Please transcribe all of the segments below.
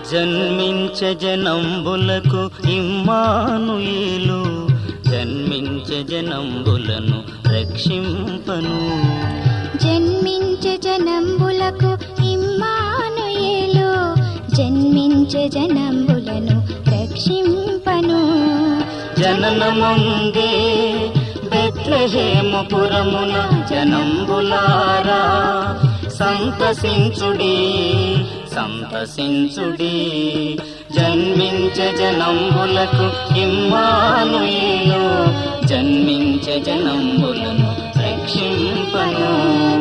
జన్మించ జనంబులకు ఇమ్మానుయేలు జన్మించ జనంబులను రక్షింపను జన్మించే జనంబులకు ఇమ్మానుయేలు జన్మించే జనంబులను రక్షింపను జననముందే బెత్లహేమపురమున జనంబులారా సంతసించుడి సంతసించుడి జన్మించ జనంబులకు ఇమ్మానుయేలు జన్మించ జనంబులను రక్షింపను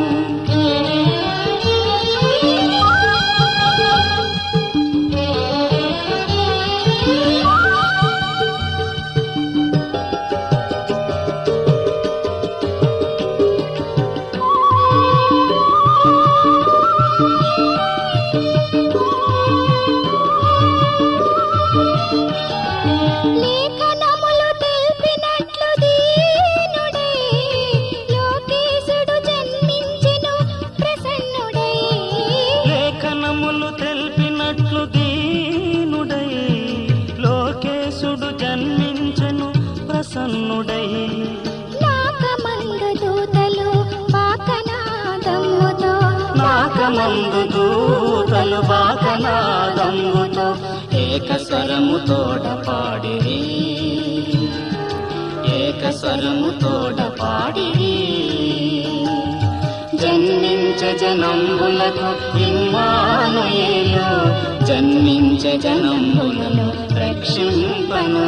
లేఖనములు తెలిపినట్లు దీనుడై లోకేశుడు జన్మించెను ప్రసన్నుడై లేఖనములు తెలిపినట్లు దీనుడై లోకేశుడు జన్మించెను ప్రసన్నుడై నాకమందు దూతలు పాకనాదమ్ముతో నాకమందు దూతలు బాకనాదమ్ముతో ఏకస్వరము తోడ పాడిరి ఏకస్వరము తోడ పాడిరి జన్మించ జనంబులకు ఇమ్మానుయేలు జన్మించ జనంబులను రక్షింపను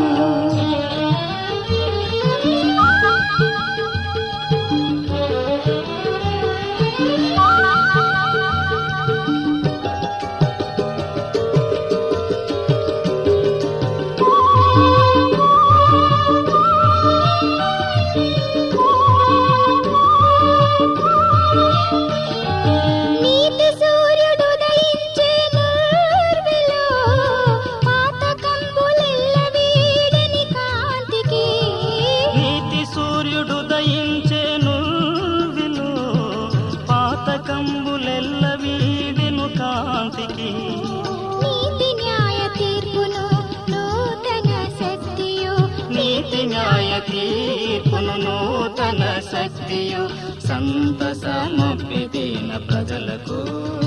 నీతి సూర్యుడు ఉదయించే నూర్విలో పాతకంబులెల్ల వీడని కాంతికి నీతి సూర్యుడు దయించేను విలు పాతకంబులెల్ల వీడిను కాంతికి నీతి న్యాయ తీర్పును నూతన శక్తియు నీతి న్యాయ తీర్పును నూతన శక్తియు సంతసమప్పిదీన ప్రజలకు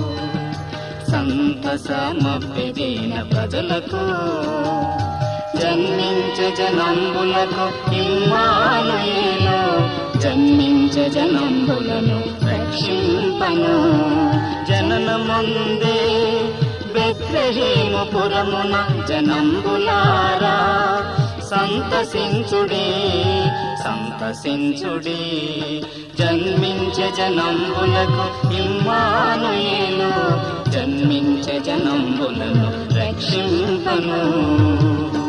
సంతసమప్పిదీన ప్రజలకు జన్మించ జనంబులకు ఇమ్మానుయేలు జన్మించ జనంబులను రక్షింపను జననముందే బెత్లహేమపురమున జనంబులారా సంతసించుడి సంతసించుడి జన్మించ జనంబులకు ఇమ్మానుయేలు జన్మించ జనంబులను రక్షింపను